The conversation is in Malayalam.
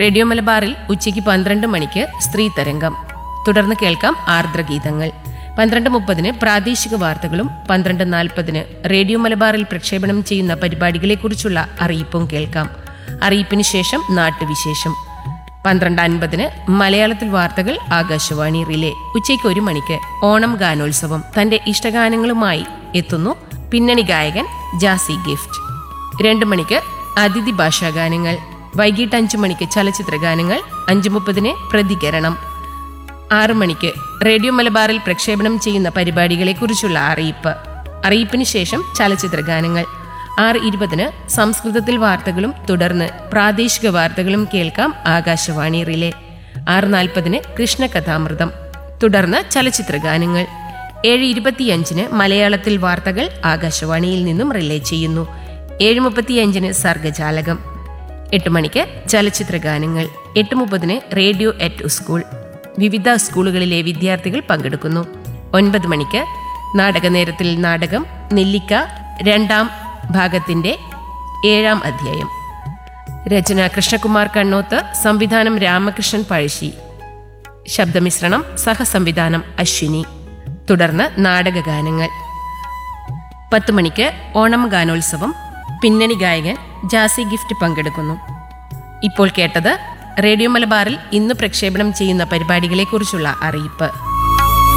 റേഡിയോ മലബാറിൽ ഉച്ചയ്ക്ക് പന്ത്രണ്ട് മണിക്ക് സ്ത്രീ തരംഗം തുടർന്ന് കേൾക്കാം ആർദ്രഗീതങ്ങൾ പന്ത്രണ്ട് മുപ്പതിന് പ്രാദേശിക വാർത്തകളും പന്ത്രണ്ട് നാൽപ്പതിന് റേഡിയോ മലബാറിൽ പ്രക്ഷേപണം ചെയ്യുന്ന പരിപാടികളെക്കുറിച്ചുള്ള അറിയിപ്പും കേൾക്കാം അറിയിപ്പിന് ശേഷം നാട്ടുവിശേഷം പന്ത്രണ്ട് അൻപതിന് മലയാളത്തിൽ വാർത്തകൾ ആകാശവാണി റിലേ ഉച്ചയ്ക്ക് ഒരു മണിക്ക് ഓണം ഗാനോത്സവം തന്റെ ഇഷ്ടഗാനങ്ങളുമായി എത്തുന്നു പിന്നണി ഗായകൻ ജാസി ഗിഫ്റ്റ് രണ്ട് മണിക്ക് അതിഥി ഭാഷാ ഗാനങ്ങൾ വൈകിട്ട് അഞ്ചു മണിക്ക് ചലച്ചിത്ര ഗാനങ്ങൾ അഞ്ചു മുപ്പതിന് പ്രതികരണം ആറു മണിക്ക് റേഡിയോ മലബാറിൽ പ്രക്ഷേപണം ചെയ്യുന്ന പരിപാടികളെക്കുറിച്ചുള്ള അറിയിപ്പ് അറിയിപ്പിന് ശേഷം ചലച്ചിത്ര ഗാനങ്ങൾ ആറ് ഇരുപതിന് സംസ്കൃതത്തിൽ വാർത്തകളും തുടർന്ന് പ്രാദേശിക വാർത്തകളും കേൾക്കാം ആകാശവാണി റിലേ ആറ് നാൽപ്പതിന് കൃഷ്ണകഥാമൃതം തുടർന്ന് ചലച്ചിത്ര ഗാനങ്ങൾ ഏഴ് ഇരുപത്തിയഞ്ചിന് മലയാളത്തിൽ വാർത്തകൾ ആകാശവാണിയിൽ നിന്നും റിലേ ചെയ്യുന്നു ഏഴ് മുപ്പത്തിയഞ്ചിന് സർഗജാലകം എട്ട് മണിക്ക് ചലച്ചിത്ര ഗാനങ്ങൾ എട്ട് മുപ്പതിന് റേഡിയോ എറ്റ് സ്കൂൾ വിവിധ സ്കൂളുകളിലെ വിദ്യാർത്ഥികൾ പങ്കെടുക്കുന്നു ഒൻപത് മണിക്ക് നാടകനേരത്തിൽ നാടകം നെല്ലിക്ക രണ്ടാം ഭാഗത്തിന്റെ ഏഴാം അധ്യായം രചന കൃഷ്ണകുമാർ കണ്ണോത്ത് സംവിധാനം രാമകൃഷ്ണൻ പഴശ്ശി ശബ്ദമിശ്രണം സഹസംവിധാനം അശ്വിനി തുടർന്ന് നാടകഗാനങ്ങൾ പത്ത് മണിക്ക് ഓണം ഗാനോത്സവം പിന്നണി ഗായകൻ ജാസി ഗിഫ്റ്റ് പങ്കെടുക്കുന്നു ഇപ്പോൾ കേട്ടത് റേഡിയോ മലബാറിൽ ഇന്ന് പ്രക്ഷേപണം ചെയ്യുന്ന പരിപാടികളെക്കുറിച്ചുള്ള അറിയിപ്പ്